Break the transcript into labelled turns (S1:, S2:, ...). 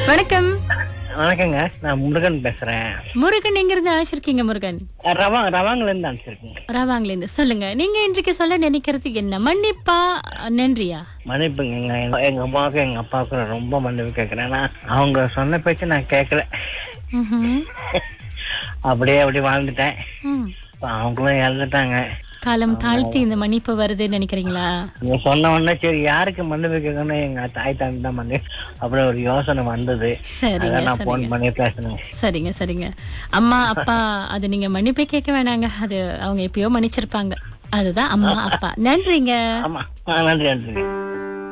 S1: வணக்கம்
S2: வணக்கங்க நான் முருகன் பேசுறேன்
S1: முருகன் எங்க இருந்து அழைச்சிருக்கீங்க முருகன்
S2: ரவா ரவாங்கல இருந்து அனுப்பிச்சிருக்கேன்
S1: ராவாங்கல இருந்து சொல்லுங்க நீங்க இன்றைக்கு சொல்ல நினைக்கிறது என்ன மன்னிப்பா நன்றியா
S2: மன்னிப்புங்க எங்க எங்க அம்மாவுக்கும் எங்க அப்பாவுக்கும் நான் ரொம்ப மன்னிப்பு கேட்கறேன் ஏன்னா அவங்க சொன்ன பேச்சு நான் கேட்கல
S1: ம்ஹும்.
S2: அப்படியே அப்படி வாழ்ந்துட்டேன்
S1: ம்.
S2: இப்ப அவங்களும் இறந்துட்டாங்க
S1: காலம் தாழ்த்தி இந்த மன்னிப்பு வருதுன்னு நினைக்கிறீங்களா
S2: நீங்க சொன்ன உடனே சரி யாருக்கு மன்னிப்பு கேட்கணும் எங்க தாய் தந்தை தான் மன்னி அப்படி ஒரு யோசனை வந்தது
S1: சரிங்க
S2: அதான் நான் போன்
S1: சரிங்க
S2: பண்ணி பேசணும்
S1: சரிங்க சரிங்க அம்மா அப்பா அது நீங்க மன்னிப்பே கேட்க வேணாங்க அது அவங்க எப்பயோ மன்னிச்சிருப்பாங்க அதுதான் அம்மா அப்பா நன்றிங்க
S2: ஆமா ஆ, நன்றி நன்றி